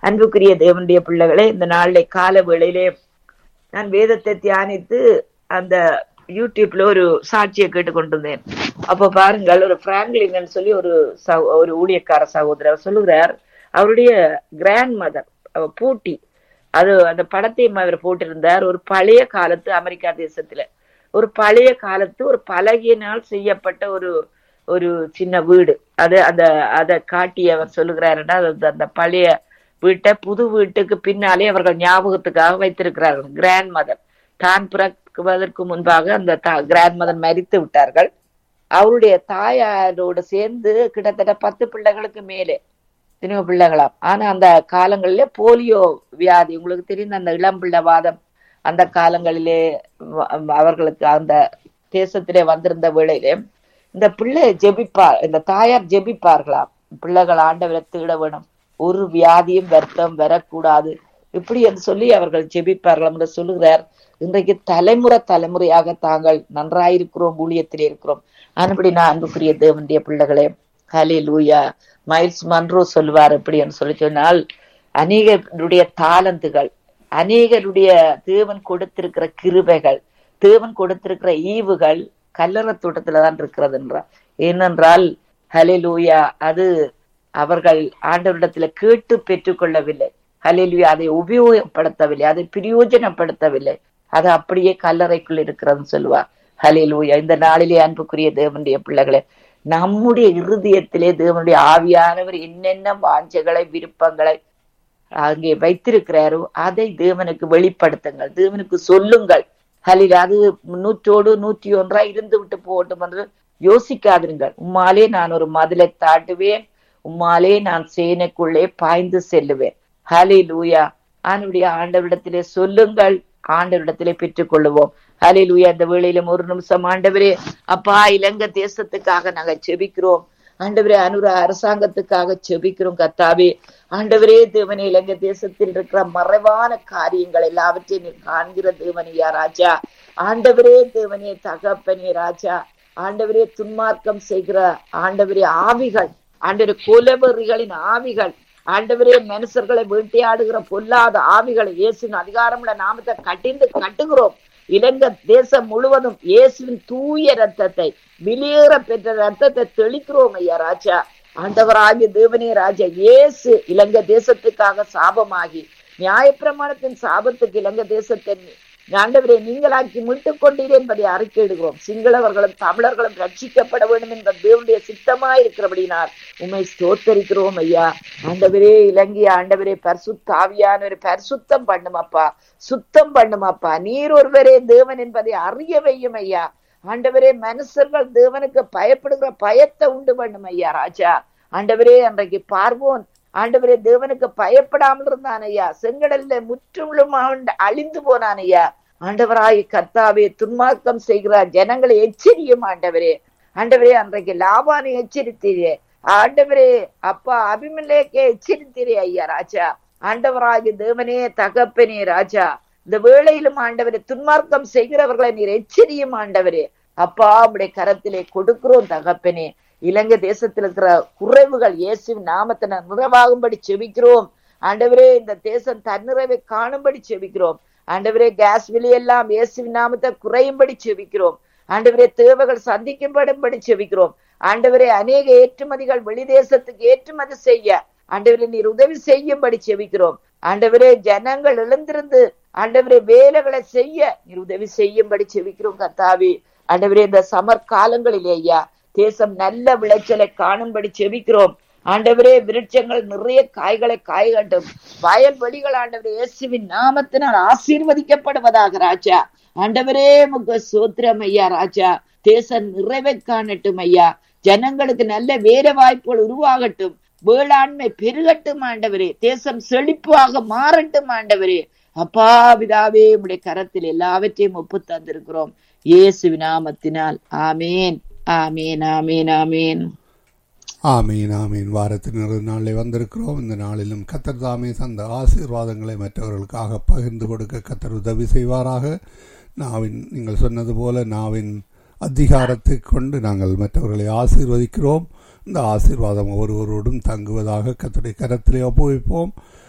அன்புக்குரிய தேவனுடைய பிள்ளைகளே இந்த நாளிலே கால வேளையிலே நான் வேதத்தை தியானித்து அந்த யூடியூப்ல ஒரு சாட்சியை கேட்டுக்கொண்டிருந்தேன் அப்ப பாருங்கள் ஒரு பிராங்க்லின் சொல்லி ஒரு சகோ- ஒரு ஊழியக்கார சகோதரர் சொல்லுகிறார் அவருடைய கிராண்ட் மதர் பூட்டி அது அந்த படத்தையும் அவர் போட்டிருந்தார் ஒரு பழைய காலத்து அமெரிக்கா தேசத்துல ஒரு பழைய காலத்து ஒரு பலகையினால் செய்யப்பட்ட ஒரு ஒரு சின்ன வீடு அது அந்த அதை காட்டி அவர் சொல்லுகிறாருன்னா அது அந்த பழைய வீட்டை புது வீட்டுக்கு பின்னாலே அவர்கள் ஞாபகத்துக்காக வைத்திருக்கிறார்கள் கிராண்ட் மதர் தான் பிறக்குவதற்கு முன்பாக அந்த கிராண்ட் மதர் மரித்து விட்டார்கள் அவருடைய தாயாரோடு சேர்ந்து கிட்டத்தட்ட பத்து பிள்ளைகளுக்கு மேலே எத்தனையோ பிள்ளைகளாம் ஆனா அந்த காலங்களிலே போலியோ வியாதி உங்களுக்கு தெரிந்த அந்த இளம் பிள்ளை வாதம் அந்த காலங்களிலே வ- அவர்களுக்கு அந்த தேசத்திலே வந்திருந்த வேளையிலே இந்த பிள்ளை ஜெபிப்பார் இந்த தாயார் ஜெபிப்பார்களாம் பிள்ளைகள் ஆண்டவரை தேட வேணும் ஒரு வியாதியும் வருத்தம் வரக்கூடாது இப்படி என்று சொல்லி அவர்கள் ஜெபிப்பார்கள் என்று சொல்லுகிறார் இன்றைக்கு தலைமுறை தலைமுறையாக தாங்கள் நன்றாயிருக்கிறோம் ஊழியத்திலே இருக்கிறோம் அன்படி நான் அன்புக்குரிய தேவனுடைய பிள்ளைகளே ஹலே லூயா மைல்ஸ் மன்றோ சொல்லுவார் எப்படி என்று சொல்லி சொன்னால் அநேகருடைய தாளந்துகள் அநேகருடைய தேவன் கொடுத்திருக்கிற கிருபைகள் தேவன் கொடுத்திருக்கிற ஈவுகள் கல்லறை தோட்டத்துல தான் இருக்கிறது என்றார் ஏனென்றால் ஹலிலூயா அது அவர்கள் ஆண்டவரிடத்துல கேட்டு பெற்றுக்கொள்ளவில்லை ஹலிலுயா அதை உபயோகப்படுத்தவில்லை அதை பிரயோஜனப்படுத்தவில்லை அது அப்படியே கல்லறைக்குள் இருக்கிறதுன்னு சொல்லுவார் ஹலிலூயா இந்த நாளிலே அன்புக்குரிய தேவனுடைய பிள்ளைகளே நம்முடைய இருதயத்திலே தேவனுடைய ஆவியானவர் என்னென்ன வாஞ்சைகளை விருப்பங்களை அங்கே வைத்திருக்கிறாரோ அதை தேவனுக்கு வெளிப்படுத்துங்கள் தேவனுக்கு சொல்லுங்கள் ஹலில் அது நூற்றோடு நூற்றி ஒன்றா இருந்து விட்டு போகட்டும் என்று யோசிக்காதிருங்கள் உம்மாலே நான் ஒரு மதிலை தாட்டுவேன் உம்மாலே நான் சேனைக்குள்ளே பாய்ந்து செல்லுவேன் ஹலே லூயா ஆண்டுடைய ஆண்டவரிடத்திலே சொல்லுங்கள் ஆண்டவரிடத்திலே பெற்றுக் கொள்ளுவோம் ஹலே லூயா இந்த வேளையிலும் ஒரு நிமிஷம் ஆண்டவரே அப்பா இலங்கை தேசத்துக்காக நாங்க செபிக்கிறோம் ஆண்டவரே அனுர அரசாங்கத்துக்காக செபிக்கிறோம் கத்தாவே ஆண்டவரே தேவனே இலங்கை தேசத்தில் இருக்கிற மறைவான காரியங்கள் எல்லாவற்றையும் நீர் காண்கிற தேவனையா ராஜா ஆண்டவரே தேவனே தகப்பனே ராஜா ஆண்டவரே துன்மார்க்கம் செய்கிற ஆண்டவரே ஆவிகள் ஆண்டவரே குலவெறிகளின் ஆவிகள் ஆண்டவரே மனுஷர்களை வேட்டையாடுகிற பொல்லாத ஆவிகளை இயேசுவின் அதிகாரமுள்ள நாமத்தை கட்டிந்து கட்டுகிறோம் இலங்கை தேசம் முழுவதும் இயேசுவின் தூய ரத்தத்தை வெளியேற பெற்ற ரத்தத்தை தெளிக்கிறோம் ஐயா ராஜா ஆண்டவராகிய தேவனே ராஜா இயேசு இலங்கை தேசத்துக்காக சாபமாகி நியாயப்பிரமாணத்தின் சாபத்துக்கு இலங்கை தேசத்தை ஆண்டவரை நீங்களாக்கி மீட்டுக் கொண்டீர் என்பதை அறிக்கையிடுகிறோம் சிங்களவர்களும் தமிழர்களும் ரட்சிக்கப்பட வேண்டும் என்ற தேவனுடைய சித்தமா இருக்கிறபடினார் உண்மை ஸ்தோத்தரிக்கிறோம் ஐயா ஆண்டவரே இலங்கை ஆண்டவரே பரிசுத்தாவியானவர் பரிசுத்தம் பண்ணுமப்பா சுத்தம் பண்ணுமப்பா நீர் ஒருவரே தேவன் என்பதை அறிய வையும் ஐயா ஆண்டவரே மனுஷர்கள் தேவனுக்கு பயப்படுகிற பயத்தை உண்டு பண்ணும் ஐயா ராஜா ஆண்டவரே அன்றைக்கு பார்வோன் ஆண்டவரே தேவனுக்கு பயப்படாமல் இருந்தான் ஐயா செங்கடல்ல முற்றுமுழும் அவன் அழிந்து போனான் ஐயா ஆண்டவராய் கர்த்தாவே துன்மார்க்கம் செய்கிறார் ஜனங்களை எச்சரியும் ஆண்டவரே ஆண்டவரே அன்றைக்கு லாபானை எச்சரித்தீரே ஆண்டவரே அப்பா அபிமலேக்கே எச்சரித்தீரே ஐயா ராஜா ஆண்டவராகி தேவனே தகப்பனே ராஜா இந்த வேளையிலும் ஆண்டவரே துன்மார்க்கம் செய்கிறவர்களை நீர் எச்சரியும் ஆண்டவரே அப்பா உடைய கரத்திலே கொடுக்கிறோம் தகப்பனே இலங்கை தேசத்தில் இருக்கிற குறைவுகள் இயேசுவின் நாமத்தின நிறைவாகும்படி செபிக்கிறோம் ஆண்டவரே இந்த தேசம் தன்னிறைவை காணும்படி செபிக்கிறோம் ஆண்டவரே கேஸ் விலையெல்லாம் இயேசுவின் நாமத்தை குறையும்படி செபிக்கிறோம் ஆண்டவரே தேவைகள் சந்திக்கும்படும்படி செபிக்கிறோம் ஆண்டவரே அநேக ஏற்றுமதிகள் வெளி தேசத்துக்கு ஏற்றுமதி செய்ய ஆண்டவரே நீர் உதவி செய்யும்படி செபிக்கிறோம் ஆண்டவரே ஜனங்கள் எழுந்திருந்து ஆண்டவரே வேலைகளை செய்ய நீர் உதவி செய்யும்படி செபிக்கிறோம் கத்தாவி ஆண்டவரே இந்த சமர் காலங்களிலே ஐயா தேசம் நல்ல விளைச்சலை காணும்படி செபிக்கிறோம் ஆண்டவரே விருட்சங்கள் நிறைய காய்களை காய்கட்டும் வயல்வெளிகள் ஆண்டவரே இயேசுவின் நாமத்தினால் ஆசீர்வதிக்கப்படுவதாக ராஜா ஆண்டவரே முக சோத்திரம் ஐயா ராஜா தேசம் நிறைவை காணட்டும் ஐயா ஜனங்களுக்கு நல்ல வேலை வாய்ப்புகள் உருவாகட்டும் வேளாண்மை பெருகட்டும் ஆண்டவரே தேசம் செழிப்பாக மாறட்டும் ஆண்டவரே அப்பா பிதாவே உடைய கரத்தில் எல்லாவற்றையும் ஒப்பு தந்திருக்கிறோம் இயேசு நாமத்தினால் ஆமேன் ஆமேன் ஆமேன் ஆமேன் ஆமீன் ஆமீன் வாரத்தின் இறுதி நாளில் வந்திருக்கிறோம் இந்த நாளிலும் கத்தர் தாமே தந்த ஆசீர்வாதங்களை மற்றவர்களுக்காக பகிர்ந்து கொடுக்க கத்தர் உதவி செய்வாராக நாவின் நீங்கள் சொன்னது போல நாவின் அதிகாரத்தை கொண்டு நாங்கள் மற்றவர்களை ஆசீர்வதிக்கிறோம் இந்த ஆசீர்வாதம் ஒருவரோடும் தங்குவதாக கத்தருடைய கரத்திலே ஒப்புவிப்போம்